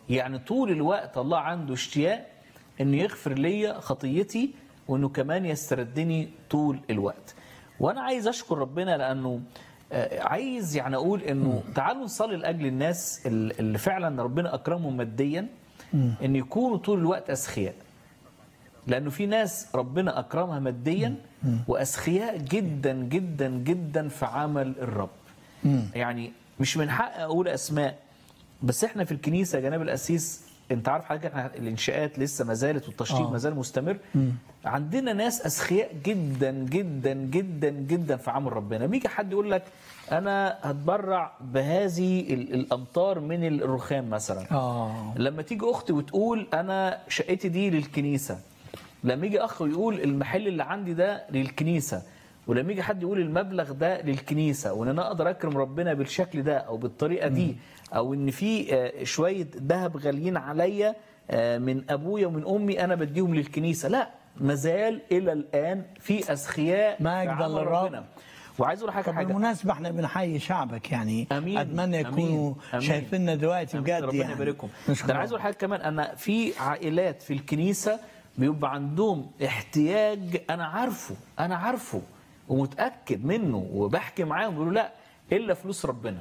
يعني طول الوقت الله عنده اشتياق انه يغفر لي خطيتي وانه كمان يستردني طول الوقت وانا عايز اشكر ربنا لانه آه، عايز يعني اقول انه تعالوا نصلي لاجل الناس اللي اللي فعلا ربنا اكرمهم ماديا ان يكونوا طول الوقت اسخياء لانه في ناس ربنا اكرمها ماديا واسخياء جدا جدا جدا في عمل الرب يعني مش من حق اقول اسماء بس احنا في الكنيسه يا جناب القسيس انت عارف حضرتك احنا الانشاءات لسه ما زالت والتشطيب آه. ما زال مستمر عندنا ناس اسخياء جدا جدا جدا جدا في عمل ربنا بيجي حد يقول لك انا هتبرع بهذه ال- الامتار من الرخام مثلا اه لما تيجي اختي وتقول انا شقتي دي للكنيسه لما يجي اخ ويقول المحل اللي عندي ده للكنيسه ولما يجي حد يقول المبلغ ده للكنيسه وان انا اقدر اكرم ربنا بالشكل ده او بالطريقه دي او ان في آه، شويه ذهب غاليين عليا آه، من ابويا ومن امي انا بديهم للكنيسه لا مازال الى الان في اسخياء في مجد عمل للرب. ربنا. وعايز اقول لك طب حاجه بالمناسبة احنا بنحيي شعبك يعني امين اتمنى أمين. يكونوا أمين. شايفيننا دلوقتي أمين. بجد ربنا يعني يبارككم نشكر ده انا عايز اقول حاجه كمان انا في عائلات في الكنيسه بيبقى عندهم احتياج انا عارفه انا عارفه ومتاكد منه وبحكي معاهم بيقولوا لا الا فلوس ربنا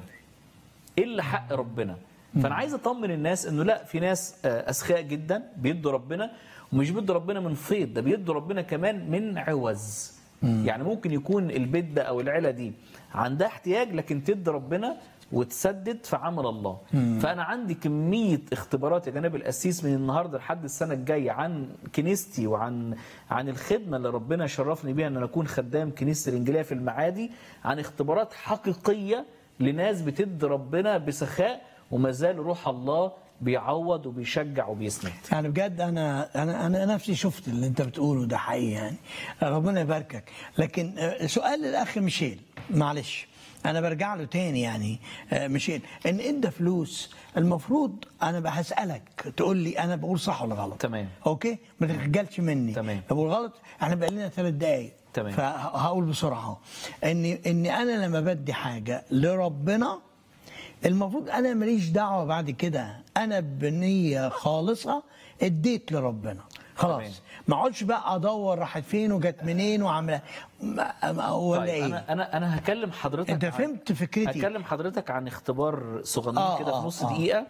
الا حق ربنا فانا عايز اطمن الناس انه لا في ناس آه، اسخاء جدا بيدوا ربنا ومش بيدوا ربنا من فيض ده بيدوا ربنا كمان من عوز يعني ممكن يكون البيت ده او العيله دي عندها احتياج لكن تدي ربنا وتسدد في عمل الله فانا عندي كميه اختبارات يا جناب القسيس من النهارده لحد السنه الجايه عن كنيستي وعن عن الخدمه اللي ربنا شرفني بيها ان انا اكون خدام كنيسه الانجيليه في المعادي عن اختبارات حقيقيه لناس بتدي ربنا بسخاء وما زال روح الله بيعوض وبيشجع وبيسند يعني بجد انا انا انا نفسي شفت اللي انت بتقوله ده حقيقي يعني ربنا يباركك لكن آه، سؤال للاخ ميشيل معلش انا برجع له تاني يعني آه، ميشيل ان ادى فلوس المفروض انا بقى هسالك تقول لي انا بقول صح ولا غلط تمام. اوكي ما تخجلش مني تمام. لو بقول غلط احنا بقى لنا ثلاث دقايق تمام. فهقول بسرعه اهو ان ان انا لما بدي حاجه لربنا المفروض انا ماليش دعوه بعد كده انا بنيه خالصه اديت لربنا تمام. خلاص ما اقعدش بقى ادور راحت فين وجت منين وعامله ما- ما- ولا طيب ايه انا انا انا هكلم حضرتك انت عن- فهمت فكرتي هكلم حضرتك عن اختبار صغنن آه، كده آه، في نص آه. دقيقه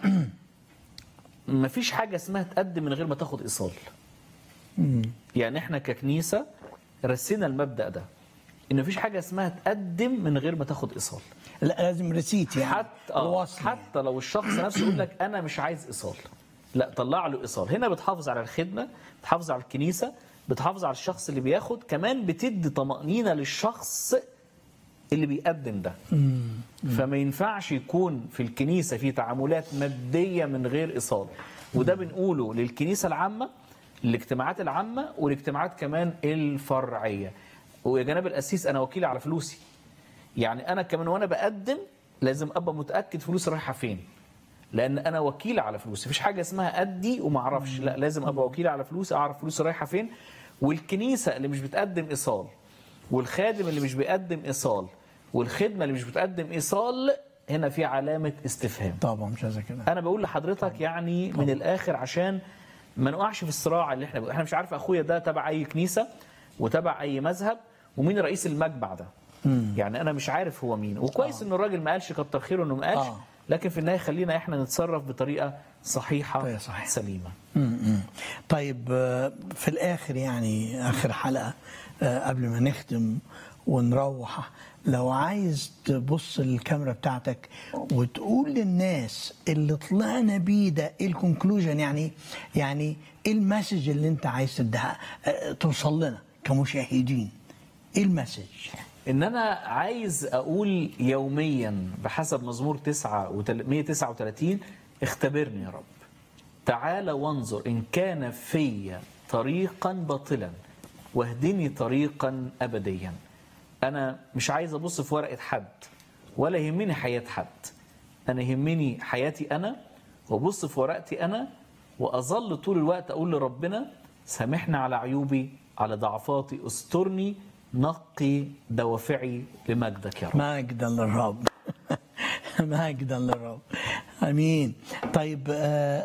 مفيش حاجه اسمها تقدم من غير ما تاخد ايصال يعني احنا ككنيسه رسينا المبدا ده ان مفيش حاجه اسمها تقدم من غير ما تاخد ايصال لا لازم ريسيت يعني حتى آه الوصل حتى لو الشخص نفسه يقول لك انا مش عايز ايصال لا طلع له ايصال هنا بتحافظ على الخدمه بتحافظ على الكنيسه بتحافظ على الشخص اللي بياخد كمان بتدي طمانينه للشخص اللي بيقدم ده فما ينفعش يكون في الكنيسه في تعاملات ماديه من غير ايصال وده بنقوله للكنيسه العامه الاجتماعات العامه والاجتماعات كمان الفرعيه ويا جناب القسيس انا وكيل على فلوسي يعني انا كمان وانا بقدم لازم ابقى متاكد فلوسي رايحه فين لان انا وكيل على فلوسي مفيش حاجه اسمها ادي وما اعرفش لا لازم ابقى وكيل على فلوسي اعرف فلوسي رايحه فين والكنيسه اللي مش بتقدم ايصال والخادم اللي مش بيقدم ايصال والخدمه اللي مش بتقدم ايصال هنا في علامه استفهام طبعا مش عايز كده انا بقول لحضرتك يعني من الاخر عشان ما نقعش في الصراع اللي احنا احنا مش عارف اخويا ده تبع اي كنيسه وتبع اي مذهب ومين رئيس المجمع ده يعني انا مش عارف هو مين وكويس ان الراجل ما قالش كتر خيره انه ما قالش آه. لكن في النهايه خلينا احنا نتصرف بطريقه صحيحه طريقة صحيحة. سليمه م-م. طيب آه، في الاخر يعني اخر حلقه آه، قبل ما نختم ونروح لو عايز تبص للكاميرا بتاعتك وتقول للناس اللي طلعنا بيه ده ايه الكونكلوجن يعني يعني ايه المسج اللي انت عايز تديها آه، توصل لنا كمشاهدين ايه المسج ان انا عايز اقول يوميا بحسب مزمور 9 وتل- 139 اختبرني يا رب تعال وانظر ان كان في طريقا باطلا واهدني طريقا ابديا انا مش عايز ابص في ورقه حد ولا يهمني حياه حد انا يهمني حياتي انا وابص في ورقتي انا واظل طول الوقت اقول لربنا سامحني على عيوبي على ضعفاتي استرني نقي دوافعي لمجدك يا رب مجدا للرب مجدا للرب امين طيب آه